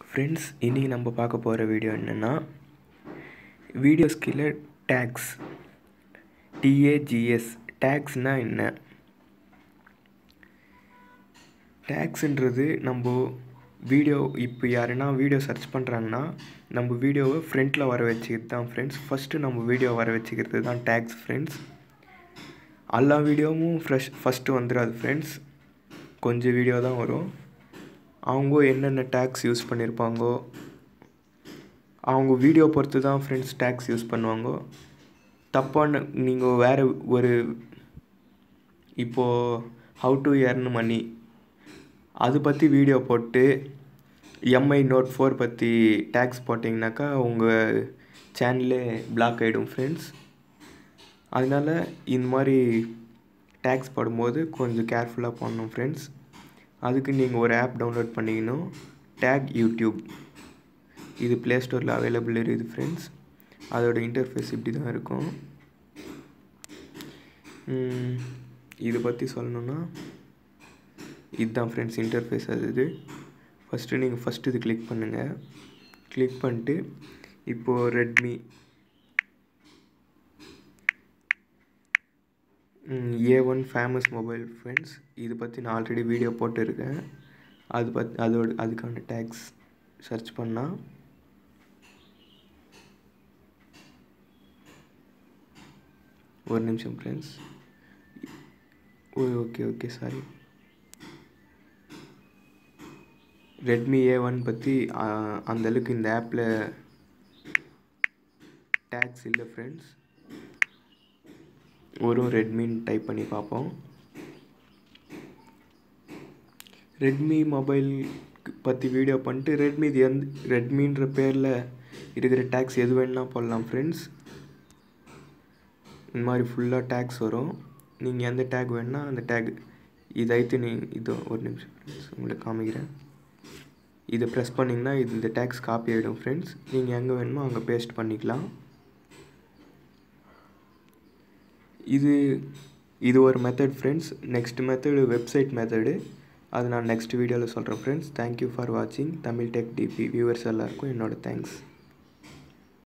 friends இன்றைக்கி நம்ம பார்க்க போகிற வீடியோ என்னென்னா வீடியோ ஸ்கில்ல டேக்ஸ் டிஏஜிஎஸ் டேக்ஸ்னால் என்ன டேக்ஸுன்றது நம்ம வீடியோ இப்போ யாருன்னா வீடியோ சர்ச் பண்ணுறாங்கன்னா நம்ம வீடியோவை ஃப்ரண்ட்டில் வர வச்சுக்கிறது தான் ஃப்ரெண்ட்ஸ் ஃபஸ்ட்டு நம்ம வீடியோ வர வச்சுக்கிறது தான் டேக்ஸ் ஃப்ரெண்ட்ஸ் எல்லா வீடியோவும் ஃப்ரெஷ் ஃபஸ்ட்டு வந்துடாது ஃப்ரெண்ட்ஸ் கொஞ்சம் வீடியோ தான் வரும் அவங்க என்னென்ன டேக்ஸ் யூஸ் பண்ணியிருப்பாங்கோ அவங்க வீடியோ பொறுத்து தான் ஃப்ரெண்ட்ஸ் டேக்ஸ் யூஸ் பண்ணுவாங்க தப்பான நீங்கள் வேறு ஒரு இப்போது ஹவு டு earn மணி அது பற்றி வீடியோ போட்டு எம்ஐ நோட் ஃபோர் பற்றி டேக்ஸ் போட்டிங்கனாக்கா உங்கள் சேனலே பிளாக் ஆகிடும் ஃப்ரெண்ட்ஸ் அதனால் இந்த மாதிரி டேக்ஸ் போடும்போது கொஞ்சம் கேர்ஃபுல்லாக பண்ணணும் ஃப்ரெண்ட்ஸ் அதுக்கு நீங்கள் ஒரு ஆப் டவுன்லோட் பண்ணிக்கணும் டேக் யூடியூப் இது ப்ளே ஸ்டோரில் அவைலபிள் இருக்குது ஃப்ரெண்ட்ஸ் அதோட இன்டர்ஃபேஸ் இப்படி தான் இருக்கும் ம், இது பற்றி சொல்லணுன்னா இதுதான் ஃப்ரெண்ட்ஸ் இன்டர்ஃபேஸ் அது இது ஃபஸ்ட்டு நீங்கள் ஃபஸ்ட்டு இது கிளிக் பண்ணுங்கள் கிளிக் பண்ணிட்டு இப்போது Redmi A one famous mobile friends இது பற்றி நான் ஆல்ரெடி வீடியோ போட்டிருக்கேன் அது பத் அதோட அதுக்கான டேக்ஸ் சர்ச் பண்ணால் ஒரு நிமிஷம் friends oh okay okay sorry Redmi A one பற்றி அந்தளவுக்கு இந்த ஆப்பில் டேக்ஸ் இல்லை ஃப்ரெண்ட்ஸ் ஒரு ரெட்மின்னு டைப் பண்ணி பார்ப்போம் ரெட்மி மொபைல் பற்றி வீடியோ பண்ணிட்டு ரெட்மி இது எந்த ரெட்மின்ற பேரில் இருக்கிற டேக்ஸ் எது வேணுன்னா போடலாம் ஃப்ரெண்ட்ஸ் இந்த மாதிரி ஃபுல்லாக டேக்ஸ் வரும் நீங்கள் எந்த டேக் வேணுன்னா அந்த டேக் இதை ஐத்து நீ இதோ ஒரு நிமிஷம் ஃப்ரெண்ட்ஸ் உங்களுக்கு காமிக்கிறேன் இதை ப்ரெஸ் பண்ணிங்கன்னா இது இந்த டேக்ஸ் காப்பி ஆகிடும் ஃப்ரெண்ட்ஸ் நீங்கள் எங்கே வேணுமோ அங்கே பேஸ்ட் பண்ணிக்கலாம் இது இது ஒரு method friends next method website method அது நான் நெக்ஸ்ட் வீடியோவில் சொல்கிறேன் ஃப்ரெண்ட்ஸ் தேங்க்யூ ஃபார் வாட்சிங் தமிழ் டெக் டிபி வியூவர்ஸ் எல்லாருக்கும் என்னோட தேங்க்ஸ்